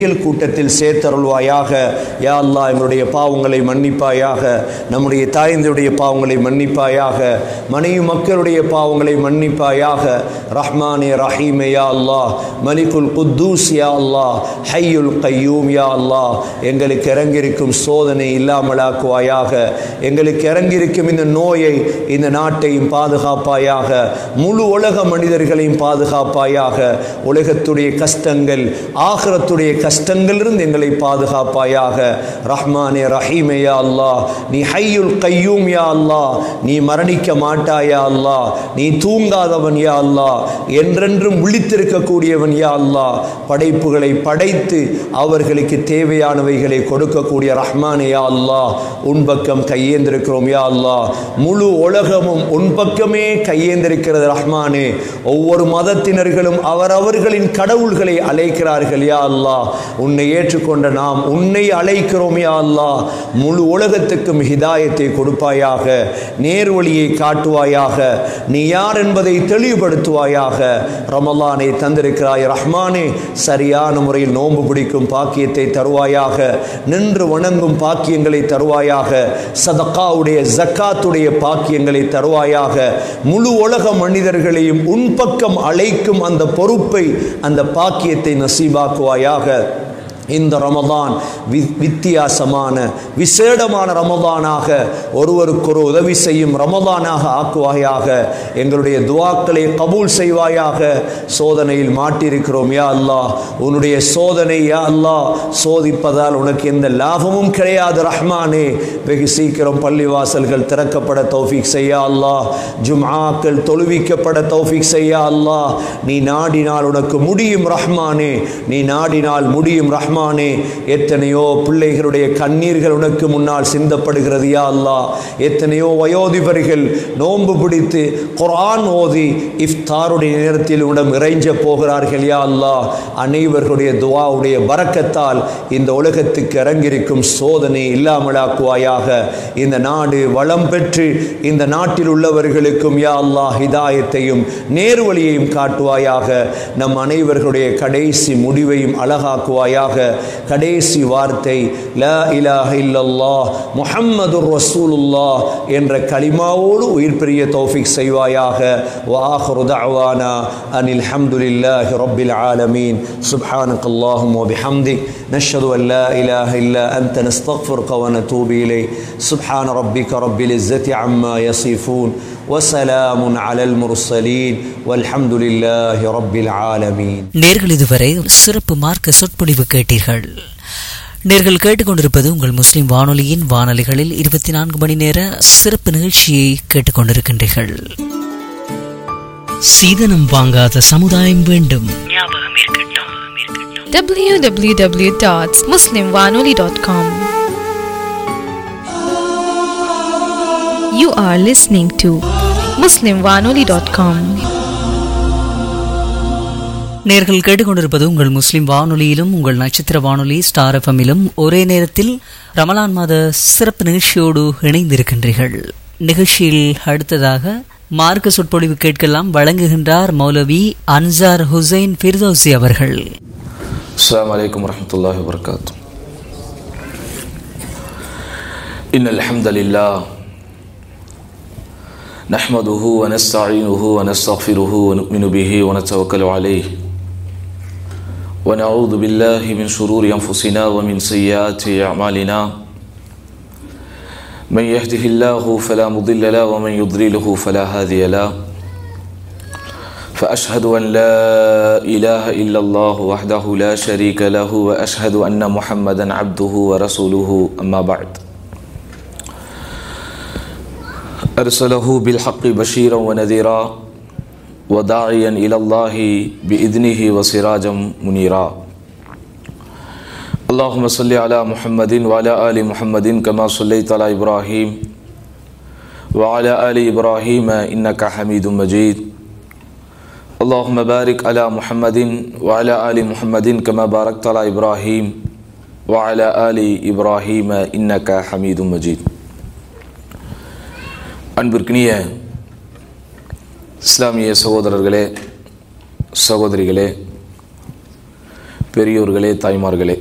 செயல் கூட்டத்தில் சேர்த்தருள்வாயாக யா அல்லாஹ் எங்களுடைய பாவங்களை மன்னிப்பாயாக நம்முடைய தாய்ந்தருடைய பாவங்களை மன்னிப்பாயாக மனைவி மக்களுடைய பாவங்களை மன்னிப்பாயாக ரஹ்மானே ரஹீமே யா அல்லாஹ் மலிகுல் குத்தூஸ் யா அல்லாஹ் ஹையுல் கையூம் யா அல்லாஹ் எங்களுக்கு இறங்கியிருக்கும் சோதனை இல்லாமலாக்குவாயாக எங்களுக்கு இறங்கியிருக்கும் இந்த நோயை இந்த நாட்டையும் பாதுகாப்பாயாக முழு உலக மனிதர்களையும் பாதுகாப்பாயாக உலகத்துடைய கஷ்டங்கள் ஆகிரத்துடைய கஷ்டங்களிலிருந்து எங்களை பாதுகாப்பாயாக ரஹ்மானே ரஹீமே யா அல்லாஹ் நீ ஹையுல் கையூம் யா அல்லாஹ் நீ மரணிக்க மாட்டாயா அல்லாஹ் நீ தூங்காதவன் யா அல்லாஹ் என்றென்றும் விழித்திருக்கக்கூடியவன் யா அல்லாஹ் படைப்புகளை படைத்து அவர்களுக்கு தேவையானவைகளை கொடுக்கக்கூடிய ரஹ்மானே யா அல்லாஹ் உன் பக்கம் கையேந்திருக்கிறோம் யா அல்லாஹ் முழு உலகமும் உன் பக்கமே கையேந்திருக்கிறது ரஹ்மானே ஒவ்வொரு மதத்தினர்களும் அவரவர்களின் கடவுள்களை அழைக்கிறார்கள் யா அல்லாஹ் உன்னை ஏற்றுக்கொண்ட நாம் உன்னை அழைக்கிறோம் யா அல்லாஹ் முழு உலகத்துக்கும் ஹிதாயத்தை கொடுப்பாயாக நேர்வழியை காட்டுவாயாக நீ யார் என்பதை தெளிவுபடுத்துவாயாக ரமலானை தந்திருக்கிறாய் ரஹ்மானே சரியான முறையில் நோன்பு பிடிக்கும் பாக்கியத்தை தருவாயாக நின்று வணங்கும் பாக்கியங்களை தருவாயாக சதக்காவுடைய ஜக்காத்துடைய பாக்கியங்களை தருவாயாக முழு உலக மனிதர்களையும் உன் பக்கம் அழைக்கும் அந்த பொறுப்பை அந்த பாக்கியத்தை நசீபாக்குவாயாக இந்த ரமதான் வி வித்தியாசமான விசேடமான ரமதானாக ஒருவருக்கொரு உதவி செய்யும் ரமதானாக ஆக்குவாயாக எங்களுடைய துவாக்களை கபூல் செய்வாயாக சோதனையில் மாட்டியிருக்கிறோம் யா அல்லாஹ் உன்னுடைய சோதனை யா அல்லாஹ் சோதிப்பதால் உனக்கு எந்த லாபமும் கிடையாது ரஹ்மானே வெகு சீக்கிரம் பள்ளிவாசல்கள் திறக்கப்பட தௌஃபீக் செய்யா அல்லாஹ் ஜும்ஆக்கள் தொழுவிக்கப்பட தௌஃபீக் செய்யா அல்லாஹ் நீ நாடினால் உனக்கு முடியும் ரஹ்மானே நீ நாடினால் முடியும் ரஹ்மான் ரஹ்மானே எத்தனையோ பிள்ளைகளுடைய கண்ணீர்கள் உனக்கு முன்னால் சிந்தப்படுகிறது யா அல்லாஹ் எத்தனையோ வயோதிபர்கள் நோன்பு பிடித்து குர்ஆன் ஓதி இஃப்தாருடைய நேரத்தில் உடம் இறைஞ்ச போகிறார்கள் யா அல்லாஹ் அனைவர்களுடைய துவாவுடைய பறக்கத்தால் இந்த உலகத்துக்கு இறங்கியிருக்கும் சோதனை இல்லாமலாக்குவாயாக இந்த நாடு வளம் பெற்று இந்த நாட்டில் உள்ளவர்களுக்கும் யா அல்லாஹ் ஹிதாயத்தையும் நேர்வழியையும் காட்டுவாயாக நம் அனைவர்களுடைய கடைசி முடிவையும் அழகாக்குவாயாக கடைசி வார்த்தை லா இலாஹ இல்லல்லாஹ் முஹம்மதுர் ரசூலுல்லாஹ் என்ற கலிமாவோடு உயிர் பிரிய தௌஃபிக் செய்வாயாக வாஹரு தஅவானா அனில் ஹம்துலில்லாஹி ரப்பில் ஆலமீன் சுப்ஹானக اللهم وبحمدك نشهد أن لا إله إلا أنت نستغفرك ونتوب إليك سبحان ربك رب العزة عما يصفون وسلام على المرسلين والحمد لله رب العالمين நேர்கள் இதுவரை சிறப்பு மார்க்க சொற்பொழிவு கேட்டீர்கள் நேர்கள் கேட்டுக்கொண்டிருப்பது உங்கள் முஸ்லிம் வானொலியின் வானொலிகளில் இருபத்தி நான்கு மணி நேர சிறப்பு நிகழ்ச்சியை கேட்டுக்கொண்டிருக்கின்றீர்கள் சீதனம் வாங்காத சமுதாயம் வேண்டும் www.muslimwanoli.com You are listening to muslimwanoli.com நேர்கள் கேட்டுக்கொண்டிருப்பது உங்கள் முஸ்லிம் வானொலியிலும் உங்கள் நட்சத்திர வானொலி ஸ்டார் எஃப்எம்மிலும் ஒரே நேரத்தில் ரமலான் மாத சிறப்பு நிகழ்ச்சியோடு இணைந்திருக்கின்றீர்கள் நிகழ்ச்சியில் அடுத்ததாக மார்க்க சொற்பொழிவு கேட்கலாம் வழங்குகின்றார் மௌலவி அன்சார் ஹுசைன் ஃபிர்தௌசி அவர்கள் السلام عليكم ورحمة الله وبركاته إن الحمد لله نحمده ونستعينه ونستغفره ونؤمن به ونتوكل عليه ونعوذ بالله من شرور أنفسنا ومن سيئات أعمالنا من يهده الله فلا مضل له ومن يضلله فلا هادي له فأشهد أن لا إله إلا الله وحده لا شريك له وأشهد أن محمدا عبده ورسوله أما بعد أرسله بالحق بشيرا ونذيرا وداعيا إلى الله بإذنه وسراجا منيرا اللهم صل على محمد وعلى آل محمد كما صليت على إبراهيم وعلى آل إبراهيم إنك حميد مجيد اللهم بارك على محمد وعلى آل محمد كما باركت على إبراهيم وعلى آل إبراهيم إنك حميد مجيد அன்பிற்கினிய இஸ்லாமிய சகோதரர்களே சகோதரிகளே பெரியோர்களே தாய்மார்களே